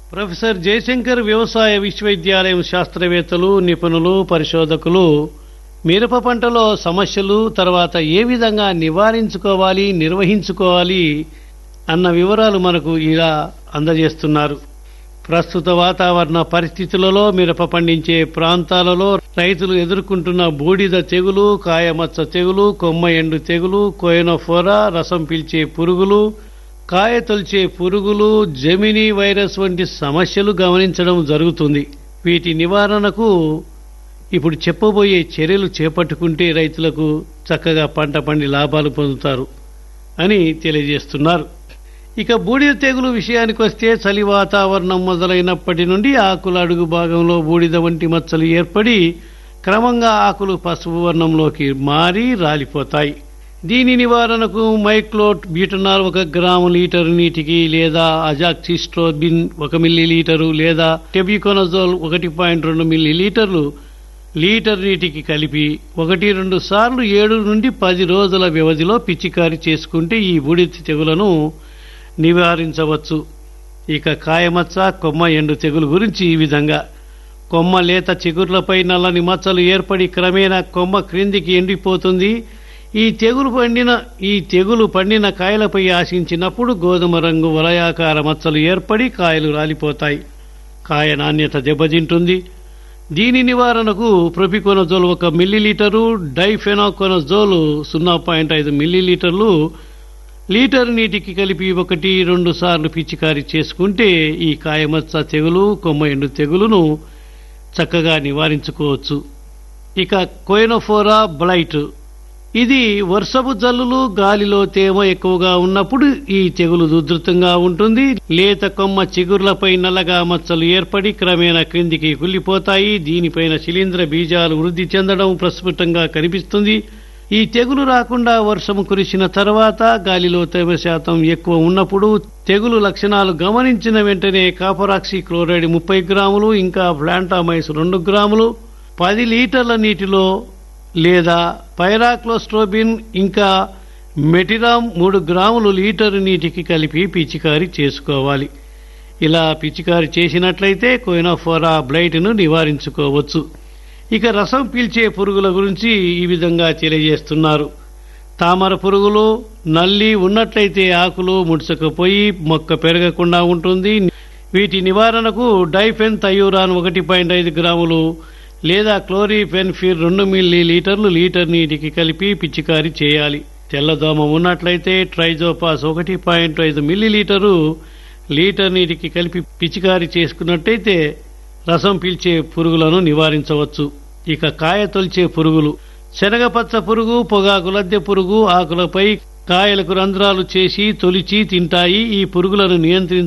professor Jayashankar వ్యవసాయ విశ్వవిద్యాలయం శాస్త్రవేత్తలు నిపుణులు పరిశోధకులు మిరప పంటలో సమస్యలు తర్వాత ఏ విధంగా నివారించుకోవాలి నిర్వహించుకోవాలి అన్న వివరాలు మనకు ఇలా అందజేస్తున్నారు ప్రస్తుత వాతావరణ పరిస్థితులలో మిరప పండించే ప్రాంతాలలో రైతులు ఎదుర్కొంటున్న బూడిద తెగులు కాయమచ్చ తెగులు కొమ్మ ఎండు తెగులు కోయనోఫోరా రసం పీల్చే పురుగులు కాయ తొలిచే పురుగులు జమినీ వైరస్ వంటి సమస్యలు గమనించడం జరుగుతుంది వీటి నివారణకు ఇప్పుడు చెప్పబోయే చర్యలు చేపట్టుకుంటే రైతులకు చక్కగా పంట పండి లాభాలు పొందుతారు అని తెలియజేస్తున్నారు ఇక బూడిద తెగులు విషయానికి వస్తే చలి వాతావరణం మొదలైనప్పటి నుండి ఆకుల అడుగు భాగంలో బూడిద వంటి మచ్చలు ఏర్పడి క్రమంగా ఆకులు పసుపు వర్ణంలోకి మారి రాలిపోతాయి దీని నివారణకు మైక్లోట్ బ్యూటనాల్ ఒక గ్రాము లీటరు నీటికి లేదా అజాక్సిస్ట్రోబిన్ ఒక మిల్లీ లీటరు లేదా టెబికోనజోల్ ఒకటి పాయింట్ రెండు మిల్లీ లీటర్లు లీటర్ నీటికి కలిపి ఒకటి రెండు సార్లు ఏడు నుండి పది రోజుల వ్యవధిలో పిచికారి చేసుకుంటే ఈ బూడిద తెగులను నివారించవచ్చు ఇక కాయమచ్చ కొమ్మ ఎండు తెగులు గురించి ఈ విధంగా కొమ్మ లేత చిగుర్లపై నల్లని మచ్చలు ఏర్పడి క్రమేణా కొమ్మ క్రిందికి ఎండిపోతుంది ఈ తెగులు పండిన ఈ తెగులు పండిన కాయలపై ఆశించినప్పుడు గోధుమ రంగు వలయాకార మచ్చలు ఏర్పడి కాయలు రాలిపోతాయి కాయ నాణ్యత దెబ్బతింటుంది దీని నివారణకు ప్రొపికోనజోల్ ఒక మిల్లీలీటరు డైఫెనాకోనజోల్ సున్నా పాయింట్ ఐదు మిల్లీలీటర్లు లీటర్ నీటికి కలిపి ఒకటి రెండు సార్లు పిచికారీ చేసుకుంటే ఈ కాయమచ్చ తెగులు కొమ్మ ఎండు తెగులును చక్కగా నివారించుకోవచ్చు ఇక కోయినోఫోరా బ్లైట్ ఇది వర్షపు జల్లులు గాలిలో తేమ ఎక్కువగా ఉన్నప్పుడు ఈ తెగులు ఉధృతంగా ఉంటుంది లేత కొమ్మ చిగుర్లపై నల్లగా మచ్చలు ఏర్పడి క్రమేణా క్రిందికి కుళ్ళిపోతాయి దీనిపైన శిలీంద్ర బీజాలు వృద్ధి చెందడం ప్రస్ఫుటంగా కనిపిస్తుంది ఈ తెగులు రాకుండా వర్షం కురిసిన తర్వాత గాలిలో తేమ శాతం ఎక్కువ ఉన్నప్పుడు తెగులు లక్షణాలు గమనించిన వెంటనే కాపరాక్సి క్లోరైడ్ ముప్పై గ్రాములు ఇంకా ప్లాంటామైస్ రెండు గ్రాములు పది లీటర్ల నీటిలో లేదా పైరాక్లోస్ట్రోబిన్ ఇంకా మెటిరామ్ మూడు గ్రాములు లీటరు నీటికి కలిపి పిచికారీ చేసుకోవాలి ఇలా పిచికారీ చేసినట్లయితే కోయినోఫోరా బ్లైట్ను నివారించుకోవచ్చు ఇక రసం పీల్చే పురుగుల గురించి ఈ విధంగా తెలియజేస్తున్నారు తామర పురుగులు నల్లి ఉన్నట్లయితే ఆకులు ముడుచుకుపోయి మొక్క పెరగకుండా ఉంటుంది వీటి నివారణకు డైఫెన్ థయూరాన్ ఒకటి పాయింట్ ఐదు గ్రాములు లేదా క్లోరిఫెన్ఫిర్ రెండు మిల్లీ లీటర్లు లీటర్ నీటికి కలిపి పిచికారీ చేయాలి తెల్లదోమ ఉన్నట్లయితే ట్రైజోపాస్ ఒకటి పాయింట్ ఐదు మిల్లీ లీటరు లీటర్ నీటికి కలిపి పిచికారీ చేసుకున్నట్టయితే రసం పీల్చే పురుగులను నివారించవచ్చు ఇక కాయ తొలిచే పురుగులు శనగపచ్చ పురుగు పొగాకు లద్దె పురుగు ఆకులపై కాయలకు రంధ్రాలు చేసి తొలిచి తింటాయి ఈ పురుగులను నియంత్రించ